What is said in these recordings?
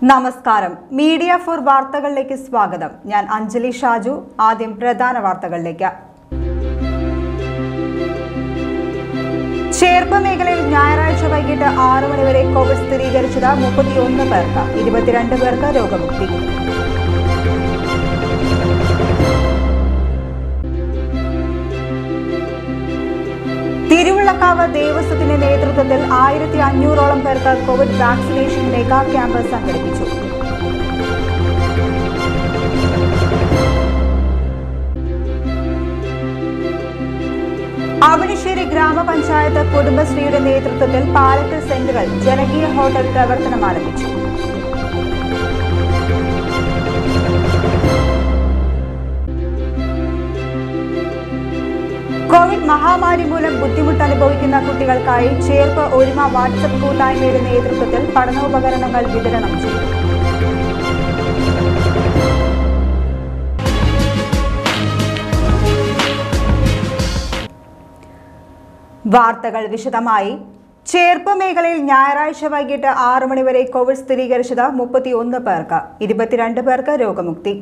നമസ്കാരം media for വാർത്തകളിലേക്ക് സ്വാഗതം ഞാൻ അഞ്ജലി ഷാജു ആദ്യം പ്രധാന വാർത്തകളിലേക്ക് ചേർപ്പ് മേഖലയിൽ ഞായറാഴ്ച വൈകിട്ട് ആറ് മണിവരെ കോവിഡ് സ്ഥിരീകരിച്ചത് മുപ്പത്തിയൊന്ന് പേർക്ക് ഇരുപത്തിരണ്ട് പേർക്ക് രോഗമുക്തി തിരുവുള്ളക്കാവ് ദേവസ്വത്തിന്റെ നേതൃത്വത്തിൽ ആയിരത്തി അഞ്ഞൂറോളം പേർക്ക് കോവിഡ് വാക്സിനേഷൻ മെഗാ ക്യാമ്പ് സംഘടിപ്പിച്ചു അവണിശ്ശേരി ഗ്രാമപഞ്ചായത്ത് കുടുംബശ്രീയുടെ നേതൃത്വത്തിൽ പാലക്കൽ സെന്ററിൽ ജനകീയ ഹോട്ടൽ പ്രവർത്തനം ആരംഭിച്ചു കോവിഡ് മഹാമാരി മൂലം ബുദ്ധിമുട്ട് അനുഭവിക്കുന്ന കുട്ടികൾക്കായി ചേർപ്പ് ഒരുമ വാട്സപ്പ് കൂട്ടായ്മയുടെ നേതൃത്വത്തിൽ പഠനോപകരണങ്ങൾ വിതരണം ചെയ്തു വാർത്തകൾ വിശദമായി ചേർപ്പ് മേഖലയിൽ ഞായറാഴ്ച വൈകിട്ട് ആറ് മണിവരെ കോവിഡ് സ്ഥിരീകരിച്ചത് മുപ്പത്തിയൊന്ന് പേർക്ക് ഇരുപത്തിരണ്ട് പേർക്ക് രോഗമുക്തി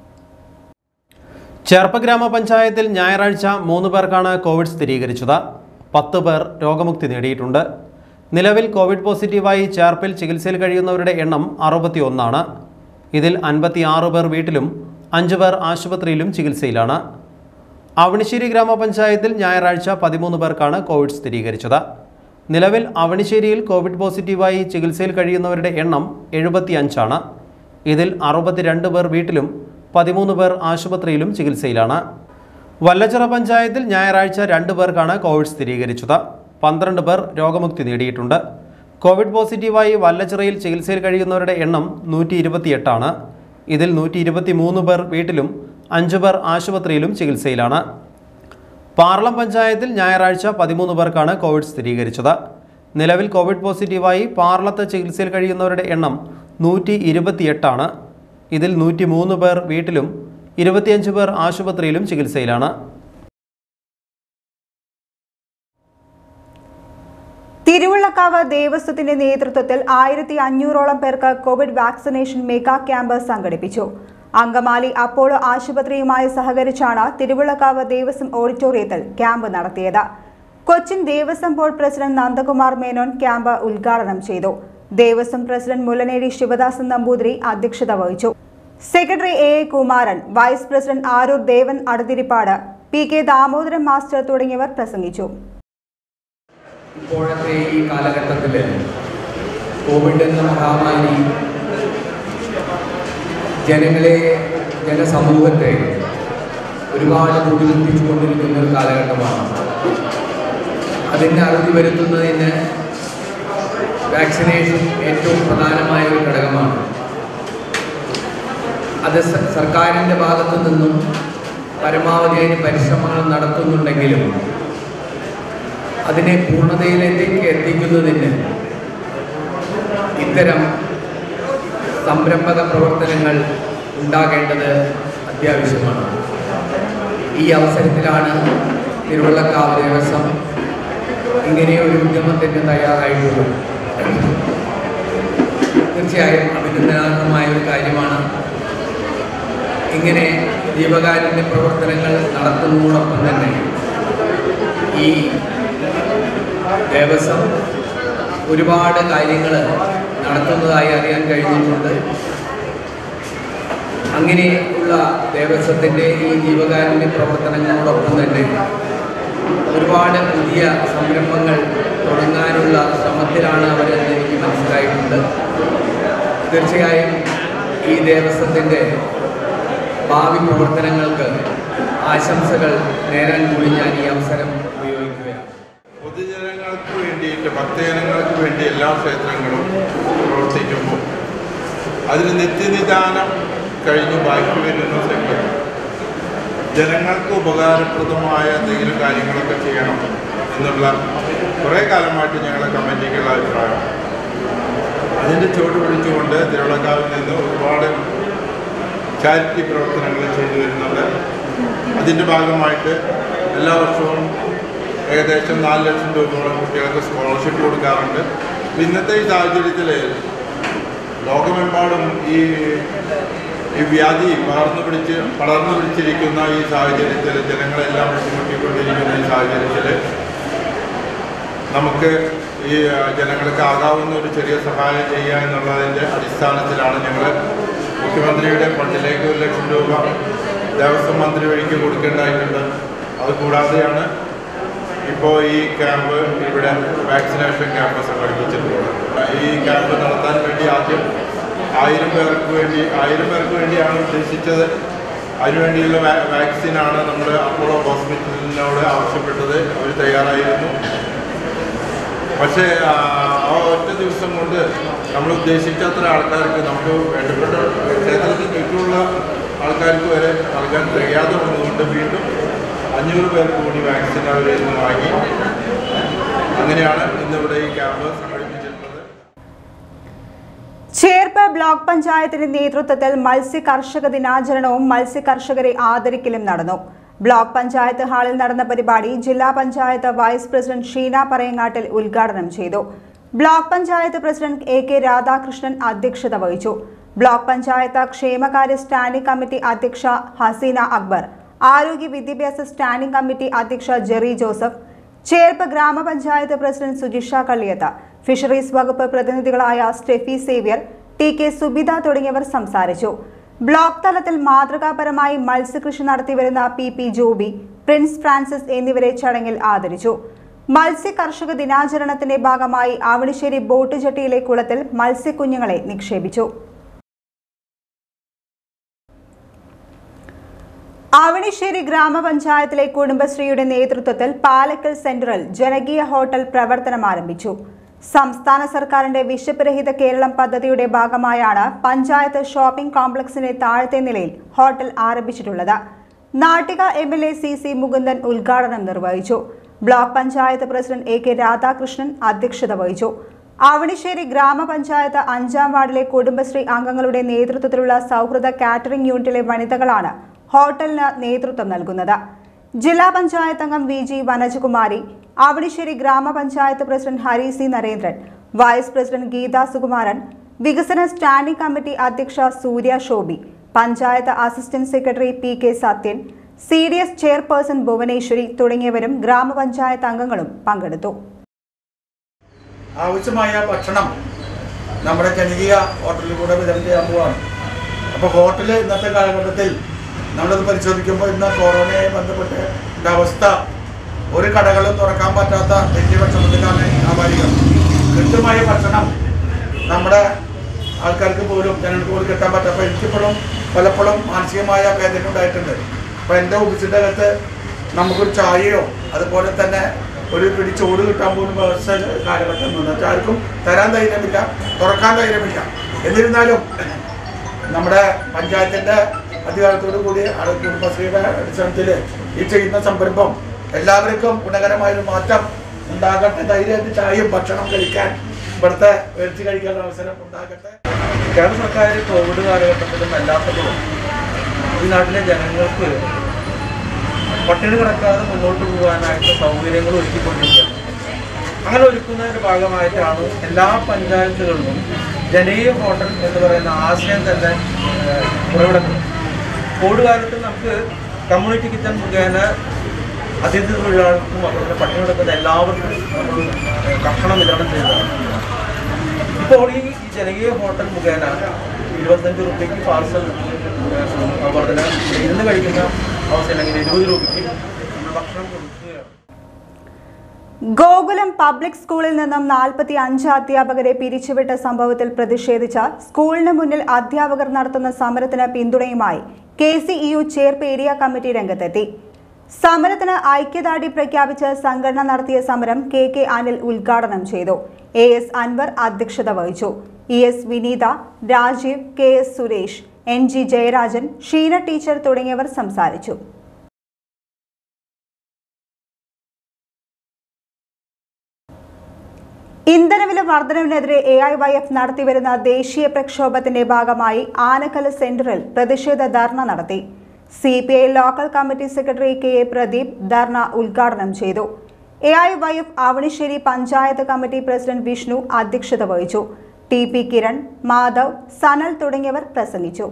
ചേർപ്പ് ഗ്രാമപഞ്ചായത്തിൽ ഞായറാഴ്ച മൂന്ന് പേർക്കാണ് കോവിഡ് സ്ഥിരീകരിച്ചത് പത്ത് പേർ രോഗമുക്തി നേടിയിട്ടുണ്ട് നിലവിൽ കോവിഡ് പോസിറ്റീവായി ചേർപ്പിൽ ചികിത്സയിൽ കഴിയുന്നവരുടെ എണ്ണം അറുപത്തിയൊന്നാണ് ഇതിൽ അൻപത്തിയാറ് പേർ വീട്ടിലും അഞ്ച് പേർ ആശുപത്രിയിലും ചികിത്സയിലാണ് അവണിശ്ശേരി ഗ്രാമപഞ്ചായത്തിൽ ഞായറാഴ്ച പതിമൂന്ന് പേർക്കാണ് കോവിഡ് സ്ഥിരീകരിച്ചത് നിലവിൽ അവണിശ്ശേരിയിൽ കോവിഡ് പോസിറ്റീവായി ചികിത്സയിൽ കഴിയുന്നവരുടെ എണ്ണം എഴുപത്തിയഞ്ചാണ് ഇതിൽ അറുപത്തിരണ്ട് പേർ വീട്ടിലും പതിമൂന്ന് പേർ ആശുപത്രിയിലും ചികിത്സയിലാണ് വല്ലച്ചിറ പഞ്ചായത്തിൽ ഞായറാഴ്ച രണ്ട് പേർക്കാണ് കോവിഡ് സ്ഥിരീകരിച്ചത് പന്ത്രണ്ട് പേർ രോഗമുക്തി നേടിയിട്ടുണ്ട് കോവിഡ് പോസിറ്റീവായി വല്ലച്ചിറയിൽ ചികിത്സയിൽ കഴിയുന്നവരുടെ എണ്ണം നൂറ്റി ഇരുപത്തിയെട്ടാണ് ഇതിൽ നൂറ്റി ഇരുപത്തി മൂന്ന് പേർ വീട്ടിലും അഞ്ച് പേർ ആശുപത്രിയിലും ചികിത്സയിലാണ് പാർളം പഞ്ചായത്തിൽ ഞായറാഴ്ച പതിമൂന്ന് പേർക്കാണ് കോവിഡ് സ്ഥിരീകരിച്ചത് നിലവിൽ കോവിഡ് പോസിറ്റീവായി പാർലത്ത് ചികിത്സയിൽ കഴിയുന്നവരുടെ എണ്ണം നൂറ്റി ഇരുപത്തിയെട്ടാണ് ഇതിൽ നൂറ്റി മൂന്ന് പേർ വീട്ടിലും ഇരുപത്തിയഞ്ച് പേർ ആശുപത്രിയിലും ചികിത്സയിലാണ് തിരുവുള്ളക്കാവ് ദേവസ്വത്തിന്റെ നേതൃത്വത്തിൽ ആയിരത്തി അഞ്ഞൂറോളം പേർക്ക് കോവിഡ് വാക്സിനേഷൻ മെഗാ ക്യാമ്പ് സംഘടിപ്പിച്ചു അങ്കമാലി അപ്പോളോ ആശുപത്രിയുമായി സഹകരിച്ചാണ് തിരുവുള്ളക്കാവ് ദേവസ്വം ഓഡിറ്റോറിയത്തിൽ ക്യാമ്പ് നടത്തിയത് Cochin Devaswom board president Nandakumar Menon camp ഉദ്ഘാടനം ചെയ്തു ദേവസ്വം പ്രസിഡന്റ് മുല്ലനേരി ശിവദാസൻ നമ്പൂതിരി അധ്യക്ഷത വഹിച്ചു secretary A A Kumaran vice president Aroor Devan Adathirippad P K Damodaran master തുടങ്ങിയവർ പ്രസംഗിച്ചു ഇപ്പോഴത്തെ ഈ കാലഘട്ടത്തിൽ കോവിഡ് എന്ന മഹാമാരി ജനങ്ങളെ ജനസമൂഹത്തെ ഒരുപാട് ബുദ്ധിമുട്ടിച്ചുകൊണ്ടിരിക്കുന്ന ഒരു കാലഘട്ടമാണ് അതിന് അറുതി വരുത്തുന്നതിന് വാക്സിനേഷൻ ഏറ്റവും പ്രധാനമായ ഒരു ഘടകമാണ് അത് സ- സർക്കാരിൻ്റെ ഭാഗത്തു നിന്നും പരമാവധി അതിന് പരിശ്രമങ്ങൾ നടത്തുന്നുണ്ടെങ്കിലും അതിനെ പൂർണ്ണതയിലേക്ക് എത്തിക്കുന്നതിന് ഇത്തരം സംരംഭക പ്രവർത്തനങ്ങൾ ഉണ്ടാകേണ്ടത് അത്യാവശ്യമാണ് ഈ അവസരത്തിലാണ് തിരുവള്ളക്കാവ് ദേവസ്വം ഇങ്ങനെ ഒരു ഉദ്യമത്തിന് തയ്യാറായിട്ടുള്ളത് തീർച്ചയായും അഭിനന്ദനാർഹമായ ഒരു കാര്യമാണ് ഇങ്ങനെ ജീവകാരുണ്യ പ്രവർത്തനങ്ങൾ നടത്തുന്നതോടൊപ്പം തന്നെ ഈ ദേവസ്വം ഒരുപാട് കാര്യങ്ങൾ നടത്തുന്നതായി അറിയാൻ കഴിഞ്ഞിട്ടുണ്ട് അങ്ങനെയുള്ള ദേവസ്വത്തിൻ്റെ ഈ ജീവകാരുണ്യ പ്രവർത്തനങ്ങളോടൊപ്പം തന്നെ ഒരുപാട് പുതിയ സംരംഭങ്ങൾ തുടങ്ങാനുള്ള ശ്രമത്തിലാണ് അവരെന്ന് എനിക്ക് മനസ്സിലായിട്ടുണ്ട് തീർച്ചയായും ഈ ദേവസ്വത്തിൻ്റെ ഭാവി പ്രവർത്തനങ്ങൾക്ക് ആശംസകൾ നേരാൻ കൂടി ഞാൻ ഈ അവസരം ഉപയോഗിക്കുകയാണ് പൊതുജനങ്ങൾക്ക് വേണ്ടിയിട്ട് ഭക്തജനങ്ങൾക്ക് വേണ്ടി എല്ലാ ക്ഷേത്രങ്ങളും പ്രവർത്തിക്കുമ്പോൾ അതിന് നിത്യനിദാനം കഴിഞ്ഞ് ബാക്കി വരുന്ന സമയത്ത് ജനങ്ങൾക്ക് ഉപകാരപ്രദമായ എന്തെങ്കിലും കാര്യങ്ങളൊക്കെ ചെയ്യണം എന്നുള്ള കുറേ കാലമായിട്ട് ഞങ്ങളുടെ കമ്മിറ്റിക്കുള്ള അഭിപ്രായം അതിൻ്റെ ചുവട് പിടിച്ചുകൊണ്ട് തിരുവള്ളക്കാവിൽ നിന്ന് ഒരുപാട് ചാരിറ്റി പ്രവർത്തനങ്ങൾ ചെയ്തു വരുന്നുണ്ട് അതിൻ്റെ ഭാഗമായിട്ട് എല്ലാ വർഷവും ഏകദേശം നാല് ലക്ഷം രൂപയോളം കുട്ടികൾക്ക് സ്കോളർഷിപ്പ് കൊടുക്കാറുണ്ട് ഇന്നത്തെ ഈ സാഹചര്യത്തിൽ ലോകമെമ്പാടും ഈ ഈ വ്യാധി പകർന്നു പിടിച്ച് പടർന്നു പിടിച്ചിരിക്കുന്ന ഈ സാഹചര്യത്തിൽ ജനങ്ങളെല്ലാം ബുദ്ധിമുട്ടിക്കൊണ്ടിരിക്കുന്ന ഈ സാഹചര്യത്തിൽ നമുക്ക് ഈ ആ, ജനങ്ങൾക്ക് ആകാവുന്ന ഒരു ചെറിയ സഹായം ചെയ്യുക എന്നുള്ളതിൻ്റെ അടിസ്ഥാനത്തിലാണ് ഞങ്ങൾ മുഖ്യമന്ത്രിയുടെ ഫണ്ടിലേക്ക് ഒരു ലക്ഷം രൂപ ദേവസ്വം മന്ത്രി വഴിക്ക് കൊടുക്കേണ്ടതായിട്ടുണ്ട് അത് കൂടാതെയാണ് ഇപ്പോൾ ഈ ക്യാമ്പ് ഇവിടെ വാക്സിനേഷൻ ക്യാമ്പ് സംഘടിപ്പിച്ചിട്ടുള്ളത് ഈ ക്യാമ്പ് നടത്താൻ വേണ്ടി ആദ്യം ആയിരം പേർക്ക് വേണ്ടി ആയിരം പേർക്ക് വേണ്ടിയാണ് ഉദ്ദേശിച്ചത് അതിനുവേണ്ടിയുള്ള വാ- വാക്സിനാണ് നമ്മൾ അപ്പോളോ ഹോസ്പിറ്റലിനോട് ആവശ്യപ്പെട്ടത് അവർ തയ്യാറായിരുന്നു പക്ഷേ ആ ആ ഒറ്റ ദിവസം കൊണ്ട് നമ്മൾ ഉദ്ദേശിച്ചത്ര ആൾക്കാർക്ക് നമുക്ക് വേണ്ടപ്പെട്ട ക്ഷേത്രത്തിന് ചുറ്റുമുള്ള ആൾക്കാർക്ക് വരെ നൽകാൻ കഴിയാതെ വന്നതുകൊണ്ട് വീണ്ടും അഞ്ഞൂറ് പേർക്ക് കൂടി വാക്സിൻ അവരിൽ നിന്ന് വാങ്ങി അങ്ങനെയാണ് ഇന്നിവിടെ ഈ ക്യാമ്പ് സംഘടിപ്പിച്ചിട്ടുള്ളത് ചേർപ്പ് ബ്ലോക്ക് പഞ്ചായത്തിന്റെ നേതൃത്വത്തിൽ മത്സ്യ കർഷക ദിനാചരണവും മത്സ്യ കർഷകരെ ആദരിക്കലും നടന്നു ബ്ലോക്ക് പഞ്ചായത്ത് ഹാളിൽ നടന്ന പരിപാടി ജില്ലാ പഞ്ചായത്ത് വൈസ് പ്രസിഡന്റ് ഷീന പറയങ്ങാട്ടിൽ ഉദ്ഘാടനം ചെയ്തു block panchayat president A K Radhakrishnan അധ്യക്ഷത വഹിച്ചു ബ്ലോക്ക് പഞ്ചായത്ത് ക്ഷേമകാര്യ സ്റ്റാൻഡിംഗ് കമ്മിറ്റി അധ്യക്ഷ ഹസീന അക്ബർ ആരോഗ്യ വിദ്യാഭ്യാസ സ്റ്റാൻഡിംഗ് കമ്മിറ്റി അധ്യക്ഷ ജെറി ജോസഫ് ചേർപ്പ് ഗ്രാമപഞ്ചായത്ത് പ്രസിഡന്റ് സുജിഷ കള്ളിയത്ത് ഫിഷറീസ് വകുപ്പ് പ്രതിനിധികളായ Steffi Xavier T K Subitha തുടങ്ങിയവർ സംസാരിച്ചു ബ്ലോക്ക് തലത്തിൽ മാതൃകാപരമായി മത്സ്യകൃഷി നടത്തിവരുന്ന P P Joby Prince Francis എന്നിവരെ ചടങ്ങിൽ ആദരിച്ചു മത്സ്യ കർഷക ദിനാചരണത്തിന്റെ ഭാഗമായി ആവണിശ്ശേരി ബോട്ട് ജെട്ടിയിലെ കുളത്തിൽ മത്സ്യക്കുഞ്ഞുങ്ങളെ നിക്ഷേപിച്ചു ആവണിശ്ശേരി ഗ്രാമപഞ്ചായത്തിലെ കുടുംബശ്രീയുടെ നേതൃത്വത്തിൽ പാലക്കൽ സെന്ററിൽ ജനകീയ ഹോട്ടൽ പ്രവർത്തനം ആരംഭിച്ചു സംസ്ഥാന സർക്കാരിന്റെ വിശപ്പ് രഹിത കേരളം പദ്ധതിയുടെ ഭാഗമായാണ് പഞ്ചായത്ത് ഷോപ്പിംഗ് കോംപ്ലക്സിന്റെ താഴത്തെ നിലയിൽ ഹോട്ടൽ ആരംഭിച്ചിട്ടുള്ളത് Nattika M L A C C Mukundan ഉദ്ഘാടനം നിർവഹിച്ചു block panchayat president A K Radhakrishnan അധ്യക്ഷത വഹിച്ചു ആവണിശ്ശേരി ഗ്രാമപഞ്ചായത്ത് അഞ്ചാം വാർഡിലെ കുടുംബശ്രീ അംഗങ്ങളുടെ നേതൃത്വത്തിലുള്ള സൗഹൃദ കാറ്ററിംഗ് യൂണിറ്റിലെ വനിതകളാണ് ഹോട്ടലിന് നേതൃത്വം നൽകുന്നത് ജില്ലാ പഞ്ചായത്ത് അംഗം വി ജി വനജകുമാരി ആവണിശ്ശേരി ഗ്രാമപഞ്ചായത്ത് president Hari C Narendran vice president Geetha Sukumaran വികസന സ്റ്റാൻഡിംഗ് കമ്മിറ്റി അധ്യക്ഷ Surya Shobhi panchayat assistant secretary P K Sathyan C D S chairperson Bhuvaneswari തുടങ്ങിയവരും ഗ്രാമപഞ്ചായത്ത് അംഗങ്ങളും പങ്കെടുത്തു ആവശ്യമായ ഭക്ഷണം നമ്മുടെ ജനകീയ ഹോട്ടലിൽ കൂടെ വിതരണം ചെയ്യാൻ പോവാണ് അപ്പോൾ ഹോട്ടൽ ഇന്നത്തെ കാലഘട്ടത്തിൽ നമ്മളത് പരിശോധിക്കുമ്പോൾ ഇന്ന് കൊറോണയെ ബന്ധപ്പെട്ട് ഉള്ള അവസ്ഥ ഒരു കടകളും തുറക്കാൻ പറ്റാത്ത വലിയ ഭക്ഷണത്തിലാണ് വ്യാപാരികൾ കൃത്യമായ ഭക്ഷണം നമ്മുടെ ആൾക്കാർക്ക് പോലും ജനങ്ങൾക്ക് പോലും കിട്ടാൻ പറ്റാത്ത എനിക്കിപ്പോഴും പലപ്പോഴും മാനസികമായ വേദന ഉണ്ടായിട്ടുണ്ട് അപ്പോൾ എൻ്റെ ഓഫീസിൻ്റെ അകത്ത് നമുക്കൊരു ചായയോ അതുപോലെ തന്നെ ഒരു പിടി ചോറ് കിട്ടാൻ പോലും വ്യവസ്ഥ കാലഘട്ടം നിന്ന് ആർക്കും തരാൻ ധൈര്യമില്ല തുറക്കാൻ ധൈര്യമില്ല എന്നിരുന്നാലും നമ്മുടെ പഞ്ചായത്തിൻ്റെ അധികാരത്തോടു കൂടി അത് കുടുംബശ്രീയുടെ അടിസ്ഥാനത്തിൽ ഈ ചെയ്യുന്ന സംരംഭം എല്ലാവർക്കും ഗുണകരമായൊരു മാറ്റം ഉണ്ടാകട്ടെ ധൈര്യമായിട്ട് ചായയും ഭക്ഷണം കഴിക്കാൻ ഇവിടുത്തെ മേടിച്ച് കഴിക്കാനുള്ള അവസരം ഉണ്ടാകട്ടെ കേരള സർക്കാർ കോവിഡ് കാലഘട്ടത്തിലും അല്ലാത്തപ്പോഴും ഈ നാട്ടിലെ ജനങ്ങൾക്ക് പട്ടിണി കിടക്കാതെ മുന്നോട്ട് പോകാനായിട്ട് സൗകര്യങ്ങൾ ഒരുക്കിക്കൊണ്ടിരിക്കുകയാണ് അങ്ങനെ ഒരുക്കുന്നതിൻ്റെ ഭാഗമായിട്ടാണ് എല്ലാ പഞ്ചായത്തുകളിലും ജനകീയ ഹോട്ടൽ എന്ന് പറയുന്ന ആശയം തന്നെ ഏഹ്, ഉറവിടങ്ങൾ കോവിഡ് കാലത്ത് നമുക്ക് കമ്മ്യൂണിറ്റി കിച്ചൺ മുഖേന അതിഥി തൊഴിലാളികൾക്കും അതുപോലെ പട്ടിണി കിടക്കുന്ന എല്ലാവർക്കും നമ്മൾ ഏഹ്, ഭക്ഷണം വിതരണം ചെയ്തതാണ് ഇപ്പോൾ ഈ ഈ ജനകീയ ഹോട്ടൽ മുഖേന ഇരുപത്തഞ്ച് രൂപയ്ക്ക് പാർസൽ അതുപോലെ തന്നെ ഇരുന്ന് കഴിക്കുന്ന അവസ്ഥയില്ലെങ്കിൽ ഇരുപത് രൂപയ്ക്ക് നമ്മൾ ഭക്ഷണം കൊടുക്കുകയാണ് ഗോകുലം പബ്ലിക് സ്കൂളിൽ നിന്നും നാൽപ്പത്തി അഞ്ച് അധ്യാപകരെ പിരിച്ചുവിട്ട സംഭവത്തിൽ പ്രതിഷേധിച്ച സ്കൂളിന് മുന്നിൽ അധ്യാപകർ നടത്തുന്ന സമരത്തിന് പിന്തുണയുമായി K C E U Cherpu area committee രംഗത്തെത്തി സമരത്തിന് ഐക്യദാർഢ്യം പ്രഖ്യാപിച്ച് സംഘടന നടത്തിയ സമരം കെ കെ അനിൽ ഉദ്ഘാടനം ചെയ്തു എ എസ് അൻവർ അധ്യക്ഷത വഹിച്ചു E S Vineetha Rajeev K S Suresh N G Jayarajan Sheena teacher തുടങ്ങിയവർ സംസാരിച്ചു ഇന്ധനവില വർധനവിനെതിരെ എ ഐ വൈ എഫ് നടത്തിവരുന്ന ദേശീയ പ്രക്ഷോഭത്തിന്റെ ഭാഗമായി ആനക്കല് സെന്ററിൽ പ്രതിഷേധ ധർണ നടത്തി C P I local committee secretary K A Pradeep dharna ഉദ്ഘാടനം ചെയ്തു A I Y F Avanissery panchayat committee president Vishnu അധ്യക്ഷത വഹിച്ചു ടി പി കിരൺ മാധവ് സനൽ തുടങ്ങിയവർ പ്രസംഗിച്ചു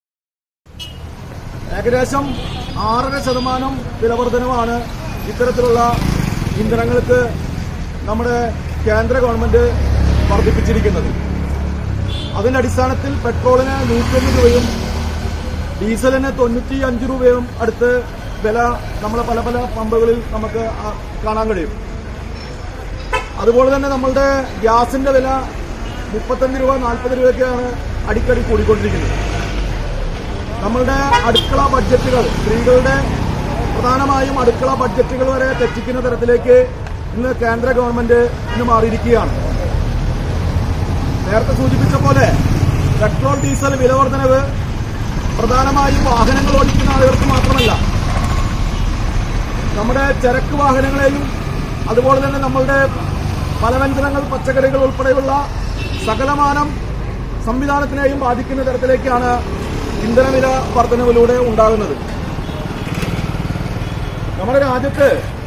ഏകദേശം ആറര ശതമാനം വിലവർധനമാണ് ഇത്തരത്തിലുള്ള ഇന്ധനങ്ങൾക്ക് നമ്മുടെ കേന്ദ്ര ഗവൺമെന്റ് വർദ്ധിപ്പിച്ചിരിക്കുന്നത് അതിന്റെ അടിസ്ഥാനത്തിൽ പെട്രോളിന് നൂറ്റൊന്ന് രൂപയും ഡീസലിന് തൊണ്ണൂറ്റി അഞ്ച് രൂപയും അടുത്ത് വില നമ്മളെ പല പല പമ്പുകളിൽ നമുക്ക് ആ- കാണാൻ കഴിയും അതുപോലെ തന്നെ നമ്മളുടെ ഗ്യാസിന്റെ വില മുപ്പത്തഞ്ച് രൂപ നാൽപ്പത് രൂപയൊക്കെയാണ് അടിക്കടി കൂടിക്കൊണ്ടിരിക്കുന്നത് നമ്മളുടെ അടുക്കള ബഡ്ജറ്റുകൾ സ്ത്രീകളുടെ പ്രധാനമായും അടുക്കള ബഡ്ജറ്റുകൾ വരെ തെറ്റിക്കുന്ന തരത്തിലേക്ക് ഇന്ന് കേന്ദ്ര ഗവൺമെന്റ് ഇന്ന് മാറിയിരിക്കുകയാണ് നേരത്തെ സൂചിപ്പിച്ച പോലെ പെട്രോൾ ഡീസൽ വിലവർദ്ധനവ് പ്രധാനമായും വാഹനങ്ങൾ ഓടിക്കുന്ന ആളുകൾക്ക് മാത്രമല്ല നമ്മുടെ ചരക്ക് വാഹനങ്ങളെയും അതുപോലെ തന്നെ നമ്മളുടെ പലവ്യഞ്ജനങ്ങൾ പച്ചക്കറികൾ ഉൾപ്പെടെയുള്ള സകലമാനം സംവിധാനത്തിനെയും ബാധിക്കുന്ന തരത്തിലേക്കാണ് ഇന്ധനവില വർധനവിലൂടെ ഉണ്ടാകുന്നത് നമ്മുടെ രാജ്യത്ത്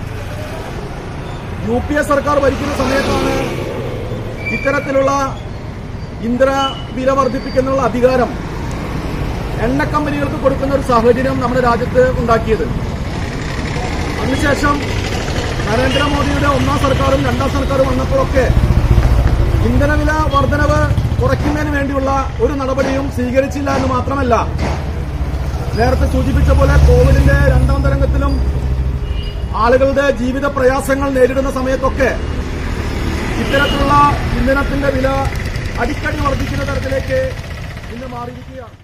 യു പി എ സർക്കാർ ഭരിക്കുന്ന സമയത്താണ് ഇത്തരത്തിലുള്ള ഇന്ധന വില വർദ്ധിപ്പിക്കാനുള്ള അധികാരം എണ്ണ കമ്പനികൾക്ക് കൊടുക്കുന്ന ഒരു സാഹചര്യം നമ്മുടെ രാജ്യത്ത് ഉണ്ടാക്കിയത് അതിനുശേഷം നരേന്ദ്രമോദിയുടെ ഒന്നാം സർക്കാരും രണ്ടാം സർക്കാരും വന്നപ്പോഴൊക്കെ ഇന്ധനവില വർധനവ് കുറയ്ക്കുന്നതിന് വേണ്ടിയുള്ള ഒരു നടപടിയും സ്വീകരിച്ചില്ല എന്ന് മാത്രമല്ല നേരത്തെ സൂചിപ്പിച്ച പോലെ കോവിഡിന്റെ രണ്ടാം തരംഗത്തിലും ആളുകളുടെ ജീവിത പ്രയാസങ്ങൾ നേരിടുന്ന സമയത്തൊക്കെ ഇത്തരത്തിലുള്ള ഇന്ധനത്തിന്റെ വില അടിക്കടി വർദ്ധിക്കുന്ന തരത്തിലേക്ക് ഇന്ന് മാറിയിരിക്കുകയാണ്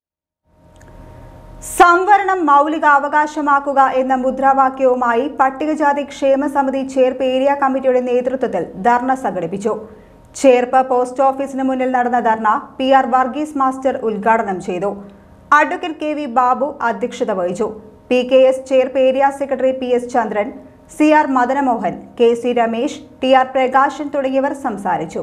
സംവരണം മൗലികാവകാശമാക്കുക എന്ന മുദ്രാവാക്യവുമായി പട്ടികജാതി ക്ഷേമ സമിതി ചേർപ്പ് ഏരിയ കമ്മിറ്റിയുടെ നേതൃത്വത്തിൽ ധർണ സംഘടിപ്പിച്ചു ചേർപ്പ് പോസ്റ്റ് ഓഫീസിന് മുന്നിൽ നടന്ന dharna P R Varghese master ഉദ്ഘാടനം ചെയ്തു അഡ്വക്കേറ്റ് കെ വി ബാബു അധ്യക്ഷത വഹിച്ചു P K S Cherpu area secretary P S Chandran C R Madanamohan K C Ramesh T R Prakashan തുടങ്ങിയവർ സംസാരിച്ചു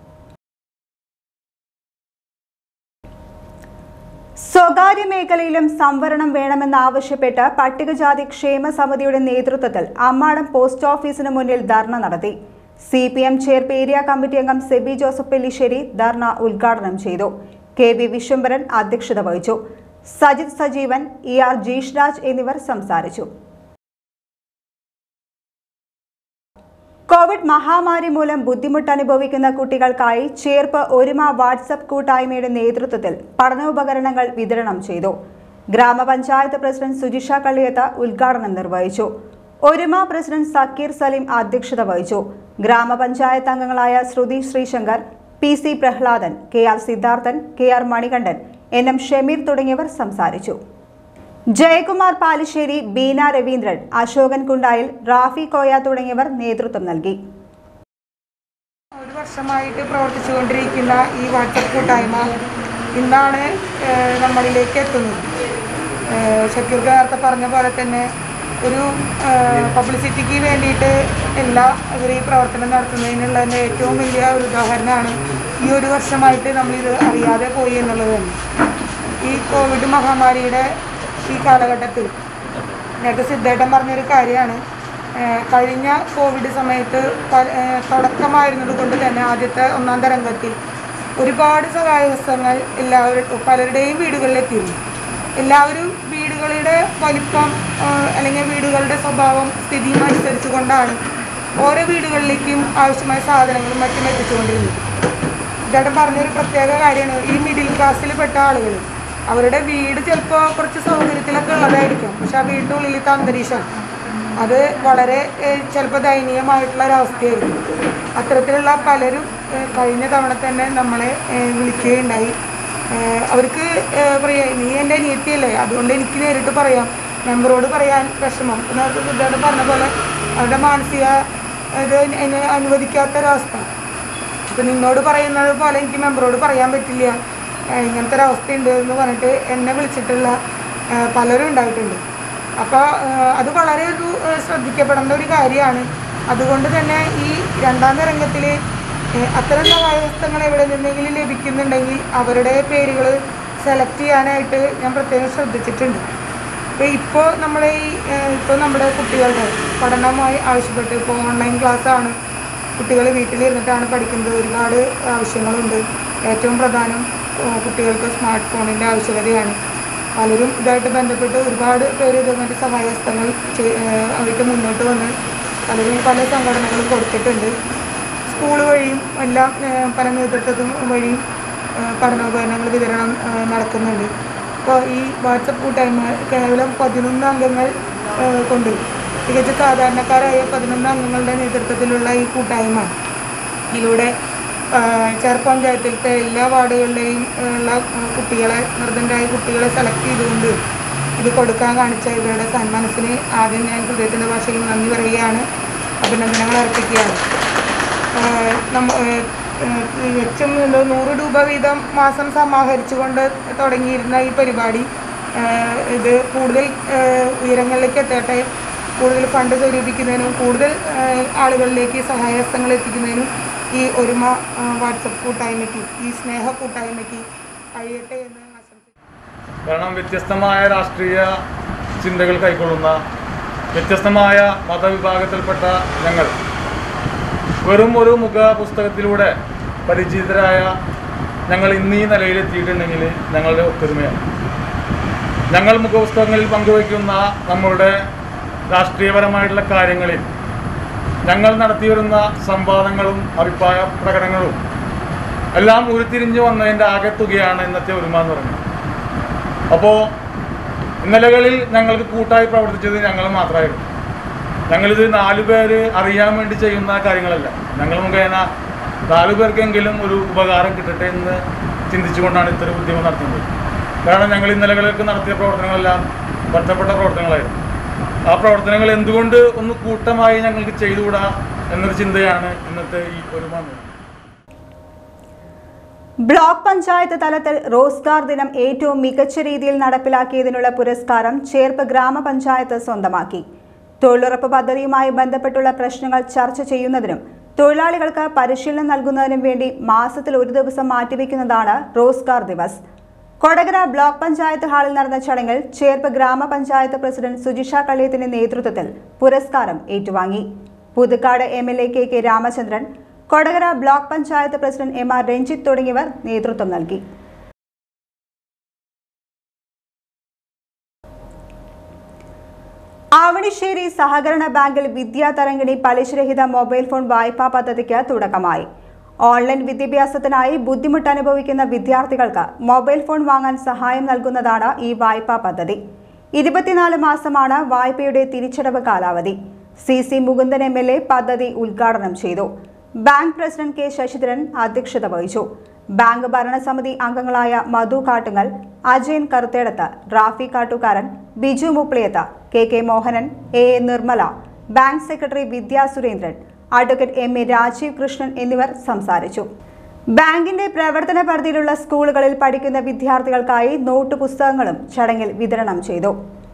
സ്വകാര്യ മേഖലയിലും സംവരണം വേണമെന്നാവശ്യപ്പെട്ട് പട്ടികജാതി ക്ഷേമ സമിതിയുടെ നേതൃത്വത്തിൽ അമ്മാടം പോസ്റ്റ് ഓഫീസിന് മുന്നിൽ ധർണ നടത്തി C P M Cherpu area committee അംഗം സെബി ജോസഫ് പെല്ലിശ്ശേരി ധർണ ഉദ്ഘാടനം ചെയ്തു കെ വി വിശ്വംഭരൻ അധ്യക്ഷത വഹിച്ചു സജിത് സജീവൻ ഇ ആർ ജീഷ്രാജ് എന്നിവർ സംസാരിച്ചു കോവിഡ് മഹാമാരി മൂലം ബുദ്ധിമുട്ട് അനുഭവിക്കുന്ന കുട്ടികൾക്കായി ചേർപ്പ് ഒരുമ വാട്സപ്പ് കൂട്ടായ്മയുടെ നേതൃത്വത്തിൽ പഠനോപകരണങ്ങൾ വിതരണം ചെയ്തു ഗ്രാമപഞ്ചായത്ത് പ്രസിഡന്റ് സുജിഷ കള്ളിയത്ത് ഉദ്ഘാടനം നിർവഹിച്ചു ഒരുമ പ്രസിഡന്റ് സക്കീർ സലീം അധ്യക്ഷത വഹിച്ചു ഗ്രാമപഞ്ചായത്ത് അംഗങ്ങളായ Shruthi Sreesankar P C Prahladan K R Siddharthan K R Manikandan N M Shameer തുടങ്ങിയവർ സംസാരിച്ചു ജയകുമാർ പാലിശ്ശേരി ബീന രവീന്ദ്രൻ അശോകൻ കുണ്ടായിൽ റാഫി കോയ തുടങ്ങിയവർ നേതൃത്വം നൽകി ഒരു വർഷമായിട്ട് പ്രവർത്തിച്ചുകൊണ്ടിരിക്കുന്ന ഈ വാട്സപ്പ് കൂട്ടായ്മ ഇന്നാണ് ഏഹ്, നമ്മളിലേക്ക് എത്തുന്നത് ഏഹ്, ഷക്കീർ നേരത്തെ പറഞ്ഞ പോലെ തന്നെ ഒരു ഏഹ്, പബ്ലിസിറ്റിക്ക് വേണ്ടിയിട്ട് എല്ലാ ഇവർ ഈ പ്രവർത്തനം നടത്തുന്നതിനുള്ളതിൻ്റെ ഏറ്റവും വലിയ ഒരു ഉദാഹരണമാണ് ഈ ഒരു വർഷമായിട്ട് നമ്മളിത് അറിയാതെ പോയി എന്നുള്ളത് തന്നെ ഈ കോവിഡ് മഹാമാരിയുടെ ഈ കാലഘട്ടത്തിൽ നേരത്തെ സിദ്ധേട്ടൻ പറഞ്ഞൊരു കാര്യമാണ് ഏഹ് കഴിഞ്ഞ കോവിഡ് സമയത്ത് പല- ഏഹ് തുടക്കമായിരുന്നത് കൊണ്ട് തന്നെ ആദ്യത്തെ ഒന്നാം തരംഗത്തിൽ ഒരുപാട് സഹായഹസ്തങ്ങൾ എല്ലാവരും പലരുടെയും വീടുകളിലെത്തിയിരുന്നു എല്ലാവരും വീടുകളുടെ വലിപ്പം ഏഹ് അല്ലെങ്കിൽ വീടുകളുടെ സ്വഭാവം സ്ഥിതിയും അനുസരിച്ച് കൊണ്ടാണ് ഓരോ വീടുകളിലേക്കും ആവശ്യമായ സാധനങ്ങളും മറ്റും എത്തിച്ചുകൊണ്ടിരുന്നത് ഇതേട്ടൻ പറഞ്ഞൊരു പ്രത്യേക കാര്യമാണ് ഈ മിഡിൽ ക്ലാസ്സിൽ പെട്ട ആളുകൾ അവരുടെ വീട് ചിലപ്പോൾ കുറച്ച് സൗകര്യത്തിലൊക്കെ ഉള്ളതായിരിക്കും പക്ഷെ ആ വീടിൻ്റെ ഉള്ളിലത്തെ അന്തരീക്ഷം അത് വളരെ ചിലപ്പോൾ ദയനീയമായിട്ടുള്ള ഒരവസ്ഥയായിരുന്നു അത്തരത്തിലുള്ള പലരും ഏഹ്, കഴിഞ്ഞ തവണ തന്നെ നമ്മളെ ഏഹ്, വിളിക്കുകയുണ്ടായി ഏഹ്, അവർക്ക് ഏഹ്, പറയാ നീ എൻ്റെ അനിയത്തിയല്ലേ അതുകൊണ്ട് എനിക്ക് നേരിട്ട് പറയാം മെമ്പറോട് പറയാൻ വിഷമം നേരത്തെ സിദ്ധാർത്ഥ പറഞ്ഞ പോലെ അവരുടെ മാനസിക ഇത് അതിന് അനുവദിക്കാത്തൊരവസ്ഥ അപ്പം നിന്നോട് പറയുന്നത് പോലെ എനിക്ക് മെമ്പറോട് പറയാൻ പറ്റില്ല ഏഹ് ഇങ്ങനത്തെ ഒരു അവസ്ഥയുണ്ട് എന്ന് പറഞ്ഞിട്ട് എന്നെ വിളിച്ചിട്ടുള്ള ഏഹ് പലരും ഉണ്ടായിട്ടുണ്ട് അപ്പോൾ അത് വളരെ ഒരു ഏഹ് ശ്രദ്ധിക്കപ്പെടേണ്ട ഒരു കാര്യമാണ് അതുകൊണ്ട് തന്നെ ഈ രണ്ടാം തരംഗത്തിൽ അത്തരം സഹായഹസ്തങ്ങൾ എവിടെ നിന്നെങ്കിലും ലഭിക്കുന്നുണ്ടെങ്കിൽ അവരുടെ പേരുകൾ സെലക്ട് ചെയ്യാനായിട്ട് ഞാൻ പ്രത്യേകം ശ്രദ്ധിച്ചിട്ടുണ്ട് അപ്പോൾ ഇപ്പോൾ നമ്മളെ ഈ ഇപ്പോൾ നമ്മുടെ കുട്ടികളുടെ പഠനവുമായി ആവശ്യപ്പെട്ട് ഇപ്പോൾ ഓൺലൈൻ ക്ലാസ്സാണ് കുട്ടികൾ വീട്ടിലിരുന്നിട്ടാണ് പഠിക്കുന്നത് ഒരുപാട് ആവശ്യങ്ങളുണ്ട് ഏറ്റവും പ്രധാനം ഏഹ് കുട്ടികൾക്ക് സ്മാർട്ട് ഫോണിൻ്റെ ആവശ്യകതയാണ് പലരും ഇതായിട്ട് ബന്ധപ്പെട്ട് ഒരുപാട് പേര് ഇതുമായിട്ട് സഹായഹസ്തങ്ങൾ ചെയ്- ഏഹ് ആയിട്ട് മുന്നോട്ട് വന്ന് പലരും പല സംഘടനകളും കൊടുത്തിട്ടുണ്ട് സ്കൂൾ വഴിയും എല്ലാം ഏഹ് പല നേതൃത്വത്തും വഴിയും ഏഹ് പഠനോപകരണങ്ങൾ വിതരണം ഏഹ് നടക്കുന്നുണ്ട് അപ്പോൾ ഈ വാട്സപ്പ് കൂട്ടായ്മ കേവലം പതിനൊന്ന് അംഗങ്ങൾ ഏഹ് കൊണ്ട് തികച്ച സാധാരണക്കാരായ പതിനൊന്ന് അംഗങ്ങളുടെ നേതൃത്വത്തിലുള്ള ഈ കൂട്ടായ്മ ഇതിലൂടെ ആഹ് ചെറു പഞ്ചായത്തിലത്തെ എല്ലാ വാർഡുകളിലെയും ആഹ് ഉള്ള ആഹ് കുട്ടികളെ നിർദ്ധനരായ കുട്ടികളെ സെലക്ട് ചെയ്തുകൊണ്ട് ഇത് കൊടുക്കാൻ കാണിച്ച ഇവരുടെ സന്മനസ്സിന് ആദ്യം ഞാൻ ഹൃദയത്തിൻ്റെ ഭാഷയിൽ നന്ദി പറയുകയാണ് അഭിനന്ദനങ്ങൾ അർപ്പിക്കുകയാണ് ആഹ് നമ്മ ആഹ് ആഹ് തികച്ചും എന്തോ നൂറ് രൂപ വീതം മാസം സമാഹരിച്ചുകൊണ്ട് തുടങ്ങിയിരുന്ന ഈ പരിപാടി ആഹ് ഇത് കൂടുതൽ ആഹ് ഉയരങ്ങളിലേക്ക് എത്തട്ടെ കൂടുതൽ ഫണ്ട് സ്വരൂപിക്കുന്നതിനും കൂടുതൽ ആഹ് ആളുകളിലേക്ക് സഹായഹസ്തങ്ങൾ എത്തിക്കുന്നതിനും ഈ ഒരുമ ആഹ് വാട്സപ്പ് കൂട്ടായ്മയ്ക്ക് ഈ സ്നേഹ കൂട്ടായ്മയ്ക്ക് കഴിയട്ടെ എന്ന് ആശംസിക്കുന്നു കാരണം വ്യത്യസ്തമായ രാഷ്ട്രീയ ചിന്തകൾ കൈക്കൊള്ളുന്ന വ്യത്യസ്തമായ മതവിഭാഗത്തിൽപ്പെട്ട ഞങ്ങൾ വെറും ഒരു മുഖ പുസ്തകത്തിലൂടെ പരിചിതരായ ഞങ്ങൾ ഇന്ന് ഈ നിലയിലെത്തിയിട്ടുണ്ടെങ്കിൽ ഞങ്ങളുടെ ഒത്തൊരുമയാണ് ഞങ്ങൾ മുഖപുസ്തകങ്ങളിൽ പങ്കുവയ്ക്കുന്ന നമ്മളുടെ രാഷ്ട്രീയപരമായിട്ടുള്ള കാര്യങ്ങളിൽ ഞങ്ങൾ നടത്തിവരുന്ന സംവാദങ്ങളും അഭിപ്രായ പ്രകടനങ്ങളും എല്ലാം ഉരുത്തിരിഞ്ഞു വന്നതിൻ്റെ ആകെത്തുകയാണ് ഇന്നത്തെ ഒരുമ എന്ന് പറയുന്നത് അപ്പോൾ ഇന്നലകളിൽ ഞങ്ങൾക്ക് കൂട്ടായി പ്രവർത്തിച്ചത് ഞങ്ങൾ മാത്രമായിരുന്നു ഞങ്ങളിത് നാലു പേര് അറിയാൻ വേണ്ടി ചെയ്യുന്ന കാര്യങ്ങളല്ല ഞങ്ങൾ മുഖേന നാലു പേർക്കെങ്കിലും ഒരു ഉപകാരം കിട്ടട്ടെ എന്ന് ചിന്തിച്ചുകൊണ്ടാണ് ഇത്തരം ഉദ്യമം നടത്തുന്നത് കാരണം ഞങ്ങൾ ഇന്നലകളിലേക്ക് നടത്തിയ പ്രവർത്തനങ്ങളെല്ലാം ബന്ധപ്പെട്ട പ്രവർത്തനങ്ങളായിരുന്നു ആ പ്രവർത്തനങ്ങൾ എന്തുകൊണ്ട് ഒന്ന് കൂട്ടമായി ഞങ്ങൾക്ക് ചെയ്തുകൂടാ എന്നൊരു ചിന്തയാണ് ഇന്നത്തെ ഈ ഒരുമ എന്ന് പറയുന്നത്. ബ്ലോക്ക് പഞ്ചായത്ത് തലത്തിൽ റോസ്ഗാർ ദിനം ഏറ്റവും മികച്ച രീതിയിൽ നടപ്പിലാക്കിയതിനുള്ള പുരസ്കാരം ചേർപ്പ് ഗ്രാമപഞ്ചായത്ത് സ്വന്തമാക്കി തൊഴിലുറപ്പ് പദ്ധതിയുമായി ബന്ധപ്പെട്ടുള്ള പ്രശ്നങ്ങൾ ചർച്ച ചെയ്യുന്നതിനും തൊഴിലാളികൾക്ക് പരിശീലനം നൽകുന്നതിനും വേണ്ടി മാസത്തിൽ ഒരു ദിവസം മാറ്റിവെക്കുന്നതാണ് റോസ്ഗാർ ദിവസ് കൊടകര ബ്ലോക്ക് പഞ്ചായത്ത് ഹാളിൽ നടന്ന ചടങ്ങിൽ ചേർപ്പ് ഗ്രാമപഞ്ചായത്ത് പ്രസിഡന്റ് സുജിഷ കള്ളിയത്തിന്റെ നേതൃത്വത്തിൽ പുരസ്കാരം ഏറ്റുവാങ്ങി Puthukkad M L A K K Ramachandran Kodakara block panchayat president M R Ranjith തുടങ്ങിയവർ നേതൃത്വം നൽകി ആവണിശ്ശേരി സഹകരണ ബാങ്കിൽ വിദ്യാതരംഗിണി പലിശരഹിത മൊബൈൽ ഫോൺ വായ്പാ പദ്ധതിക്ക് തുടക്കമായി ഓൺലൈൻ വിദ്യാഭ്യാസത്തിനായി ബുദ്ധിമുട്ട് അനുഭവിക്കുന്ന വിദ്യാർത്ഥികൾക്ക് മൊബൈൽ ഫോൺ വാങ്ങാൻ സഹായം നൽകുന്നതാണ് ഈ വായ്പാ പദ്ധതി ഇരുപത്തിനാല് മാസമാണ് വായ്പയുടെ തിരിച്ചടവ് കാലാവധി C C Mukundan M L A പദ്ധതി ഉദ്ഘാടനം ചെയ്തു ബാങ്ക് പ്രസിഡന്റ് കെ ശശിധരൻ അധ്യക്ഷത വഹിച്ചു ബാങ്ക് ഭരണസമിതി അംഗങ്ങളായ Madhu Kattungal Ajayan Karuthedath Rafi Kattukaran Biju Mupliyath K K Mohanan A A Nirmala bank secretary Vidya Surendran advocate M A Rajeev Krishnan എന്നിവർ സംസാരിച്ചു ബാങ്കിന്റെ പ്രവർത്തന പരിധിയിലുള്ള സ്കൂളുകളിൽ പഠിക്കുന്ന വിദ്യാർത്ഥികൾക്കായി നോട്ട് പുസ്തകങ്ങളും ചടങ്ങിൽ വിതരണം ചെയ്തു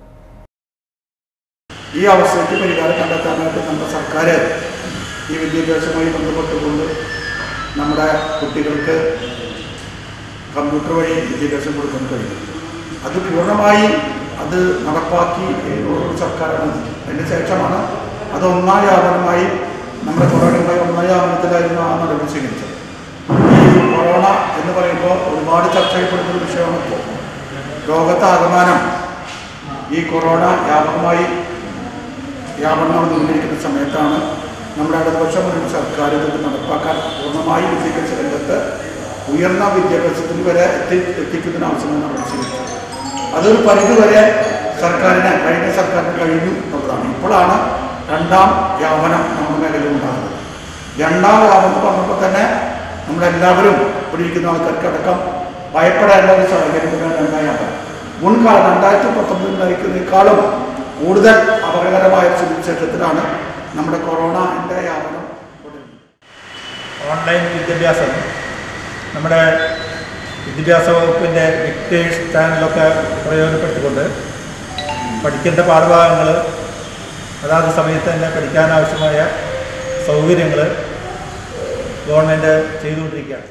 ഈ അവസ്ഥയ്ക്ക് പരിഹാരം കണ്ടെത്താനായിട്ട് നമ്മുടെ സർക്കാർ ഈ വിദ്യാഭ്യാസവുമായി ബന്ധപ്പെട്ടുകൊണ്ട് നമ്മുടെ കുട്ടികൾക്ക് കമ്പ്യൂട്ടർ വഴി വിദ്യാഭ്യാസം കൊടുക്കാൻ കഴിയും അത് പൂർണ്ണമായി അത് നടപ്പാക്കി ഒരു സർക്കാരാണ് അതിന് ശേഷമാണ് അത് ഒന്നാം വ്യാപനമായി നമ്മുടെ കൊറോണയുമായി ഒന്നാം വ്യാപനത്തിലായിരുന്നു ആ നടപടി സ്വീകരിച്ചത് ഈ കൊറോണ എന്ന് പറയുമ്പോൾ ഒരുപാട് ചർച്ച ചെയ്യപ്പെടുന്ന ഒരു വിഷയമാണ് ഇപ്പോൾ ലോകത്താകമാനം ഈ കൊറോണ വ്യാപകമായി വ്യാപനം നടന്നുകൊണ്ടിരിക്കുന്ന സമയത്താണ് നമ്മുടെ ഇടതുപക്ഷ മുന്നണി സർക്കാർ ഇത് നടപ്പാക്കാൻ പൂർണ്ണമായി വിദ്യാഭ്യാസ രംഗത്ത് ഉയർന്ന വിദ്യാഭ്യാസത്തിന് വരെ എത്തി എത്തിക്കുന്നതിന് ആവശ്യമായി നമ്മൾ സ്വീകരിച്ചത് അതൊരു പരിധി വരെ സർക്കാരിന് കഴിഞ്ഞ സർക്കാരിന് കഴിഞ്ഞു എന്നുള്ളതാണ് ഇപ്പോഴാണ് രണ്ടാം വ്യാപനം നമ്മുടെ മേഖലയിൽ ഉണ്ടാകുന്നത് രണ്ടാം വ്യാപനം പറഞ്ഞപ്പോൾ തന്നെ നമ്മളെല്ലാവരും ഇവിടെ ഇരിക്കുന്ന ആൾക്കാർക്ക് അടക്കം ഭയപ്പെടേണ്ട ഒരു സാഹചര്യത്തിലാണ് രണ്ടാം വ്യാപനം മുൻകാലം രണ്ടായിരത്തി പത്തൊമ്പതിൽ നയിക്കുന്നതിനേക്കാളും കൂടുതൽ അപകടകരമായ ഒരു സ്ഥിതിവിശേഷത്തിലാണ് നമ്മുടെ കൊറോണയുടെ വ്യാപനം തുടരുന്നത് ഓൺലൈൻ വിദ്യാഭ്യാസം നമ്മുടെ വിദ്യാഭ്യാസ വകുപ്പിൻ്റെ വിക്ടേഴ്സ് ചാനലൊക്കെ പ്രയോജനപ്പെടുത്തിക്കൊണ്ട് പഠിക്കേണ്ട പാഠഭാഗങ്ങൾ അതാത് സമയത്ത് തന്നെ പഠിക്കാനാവശ്യമായ സൗകര്യങ്ങൾ ഗവൺമെൻറ് ചെയ്തുകൊണ്ടിരിക്കുകയാണ്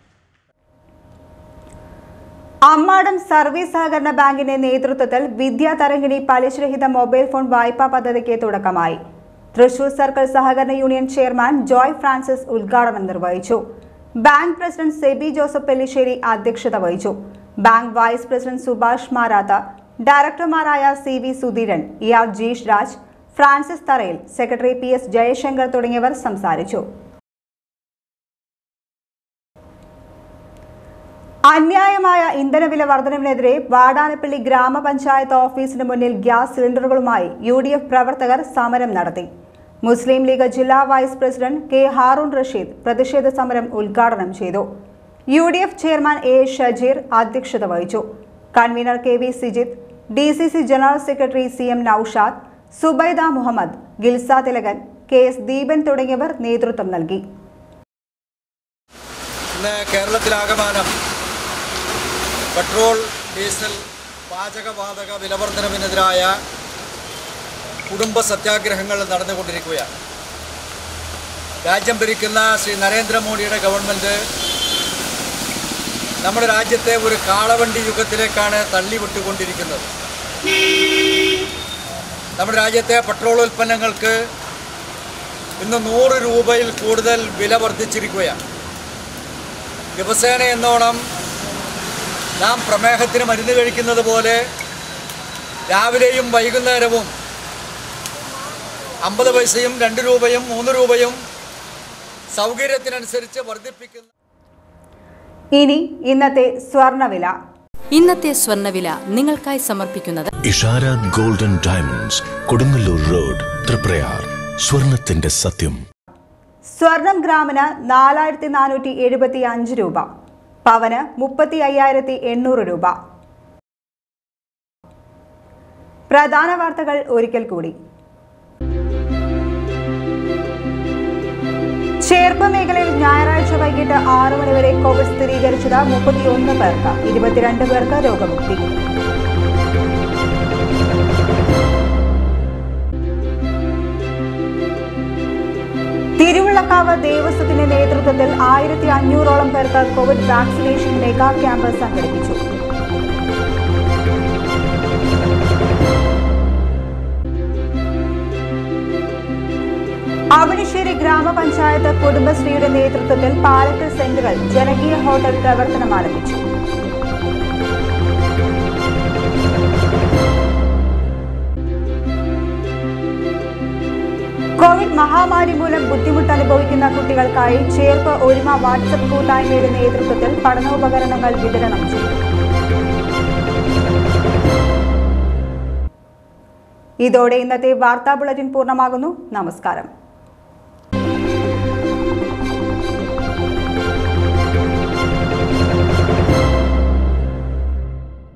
അമ്മാടം സർവീസ് സഹകരണ ബാങ്കിന്റെ നേതൃത്വത്തിൽ വിദ്യാതരംഗിണി പലിശരഹിത മൊബൈൽ ഫോൺ വായ്പാ പദ്ധതിക്ക് തുടക്കമായി തൃശൂർ സർക്കിൾ സഹകരണ യൂണിയൻ ചെയർമാൻ ജോയ് ഫ്രാൻസിസ് ഉദ്ഘാടനം നിർവഹിച്ചു bank president Sebi Joseph Pellissery അധ്യക്ഷത വഹിച്ചു bank vice president Subhash Marath ഡയറക്ടർമാരായ C V Sudheeran E R Jeesh Raj Francis തറയിൽ സെക്രട്ടറി പി എസ് ജയശങ്കർ തുടങ്ങിയവർ സംസാരിച്ചു അന്യായമായ ഇന്ധനവില വർധനവിനെതിരെ വാടാനപ്പള്ളി ഗ്രാമപഞ്ചായത്ത് ഓഫീസിന് മുന്നിൽ ഗ്യാസ് സിലിണ്ടറുകളുമായി യു ഡി എഫ് പ്രവർത്തകർ സമരം നടത്തി മുസ്ലിം ലീഗ് ജില്ലാ vice president K Haroon Rasheed പ്രതിഷേധ സമരം ഉദ്ഘാടനം ചെയ്തു U D F chairman A Shajeer അധ്യക്ഷത വഹിച്ചു convener K V Sijith D C C general secretary C M Noushad Zubaida Muhammad Gilsa Thilakan K S Deepan തുടങ്ങിയവർ നേതൃത്വം നൽകി ഇന്ന് കേരളത്തിലാകമാനം പെട്രോൾ ഡീസൽ പാചകവാതക വിലവർധനവിനെതിരായ കുടുംബ സത്യാഗ്രഹങ്ങൾ നടന്നുകൊണ്ടിരിക്കുകയാണ് രാജ്യം ഭരിക്കുന്ന ശ്രീ നരേന്ദ്രമോദിയുടെ ഗവൺമെൻറ് നമ്മുടെ രാജ്യത്തെ ഒരു കാളവണ്ടി യുഗത്തിലേക്കാണ് തള്ളിവിട്ടുകൊണ്ടിരിക്കുന്നത് നമ്മുടെ രാജ്യത്തെ പെട്രോൾ ഉൽപ്പന്നങ്ങൾക്ക് ഇന്ന് നൂറ് രൂപയിൽ കൂടുതൽ വില വർദ്ധിച്ചിരിക്കുകയാണ് ദിവസേന എന്നോണം നാം പ്രമേഹത്തിന് മരുന്ന് കഴിക്കുന്നത് പോലെ രാവിലെയും വൈകുന്നേരവും അമ്പത് പൈസയും രണ്ട് രൂപയും മൂന്ന് രൂപയും സൗകര്യത്തിനനുസരിച്ച് വർദ്ധിപ്പിക്കുന്ന ഇനി ഇന്നത്തെ സ്വർണവില ഇന്നത്തെ സ്വർണ്ണവില നിങ്ങൾക്കായി സമർപ്പിക്കുന്നത് Ishara golden diamonds Kodungallur road Thriprayar സ്വർണത്തിന്റെ സത്യം സ്വർണം ഗ്രാമിന് നാലായിരത്തി നാനൂറ്റി എഴുപത്തി അഞ്ച് രൂപ പവന് മുപ്പത്തി അയ്യായിരത്തി എണ്ണൂറ് രൂപ പ്രധാന വാർത്തകൾ ഒരിക്കൽ കൂടി ചേർപ്പ് മേഖലയിൽ ഞായറാഴ്ച വൈകിട്ട് ആറ് മണിവരെ കോവിഡ് സ്ഥിരീകരിച്ചത് മുപ്പത്തിയൊന്ന് പേർക്ക് ഇരുപത്തിരണ്ട് പേർക്ക് രോഗമുക്തി തിരുവുള്ളക്കാവ് ദേവസ്വത്തിന്റെ നേതൃത്വത്തിൽ ആയിരത്തി അഞ്ഞൂറോളം പേർക്ക് കോവിഡ് വാക്സിനേഷൻ മെഗാ ക്യാമ്പ് സംഘടിപ്പിച്ചു അവണിശ്ശേരി ഗ്രാമപഞ്ചായത്ത് കുടുംബശ്രീയുടെ നേതൃത്വത്തിൽ പാലക്കൽ സെന്ററിൽ ജനകീയ ഹോട്ടൽ പ്രവർത്തനം ആരംഭിച്ചു കോവിഡ് മഹാമാരി മൂലം ബുദ്ധിമുട്ട് അനുഭവിക്കുന്ന കുട്ടികൾക്കായി ചേർപ്പ് ഒരുമ വാട്സപ്പ് കൂട്ടായ്മയുടെ നേതൃത്വത്തിൽ പഠനോപകരണങ്ങൾ വിതരണം ചെയ്തു ഇതോടെ ഇന്നത്തെ വാർത്താ ബുള്ളറ്റിൻ പൂർണ്ണമാകുന്നു നമസ്കാരം